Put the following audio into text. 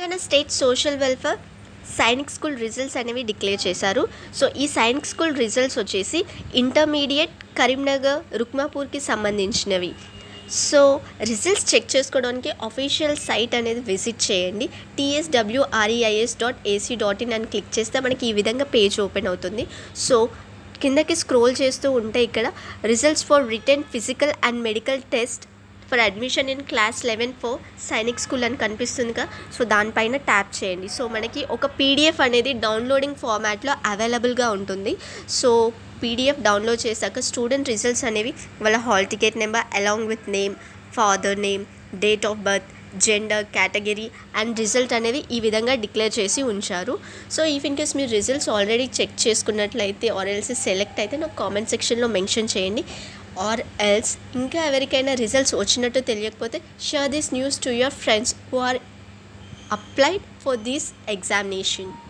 Telangana state social welfare Sainik school results అనేవి declare చేశారు so ఈ సైనిక్ స్కూల్ రిజల్ట్స్ వచ్చేసి ఇంటర్మీడియట్ కరీంనగర్ రుక్మాపూర్కి సంబంధించినవి సో రిజల్ట్స్ చెక్ చేసుకోవడానికి అఫీషియల్ సైట్ అనేది విజిట్ చేయండి TSWREIS dot AC dot in అని క్లిక్ చేస్తే మనకి ఈ విధంగా పేజ్ ఓపెన్ అవుతుంది సో కిందకి స్క్రోల్ చేస్తూ ఉంటే ఇక్కడ results for written physical and medical test for admission in class eleven for Sainik school అని కనిపిస్తుందిగా సో దానిపైన ట్యాప్ చేయండి సో మనకి ఒక పీడిఎఫ్ అనేది డౌన్లోడింగ్ ఫార్మాట్లో అవైలబుల్గా ఉంటుంది సో పీడిఎఫ్ డౌన్లోడ్ చేశాక స్టూడెంట్ రిజల్ట్స్ అనేవి వాళ్ళ hall ticket number along with name father name date of birth gender category and result అనేవి ఈ విధంగా డిక్లేర్ చేసి ఉంచారు సో ఇఫ్ ఇన్ కేస్ మీరు రిజల్ట్స్ ఆల్రెడీ చెక్ చేసుకున్నట్లయితే ఆర్ ఎల్స్ సెలెక్ట్ అయితే నాకు కామెంట్ సెక్షన్లో మెన్షన్ చేయండి ఆర్ ఎల్స్ ఇంకా ఎవరికైనా రిజల్ట్స్ వచ్చినట్టు తెలియకపోతే share this news to your friends who are applied for this examination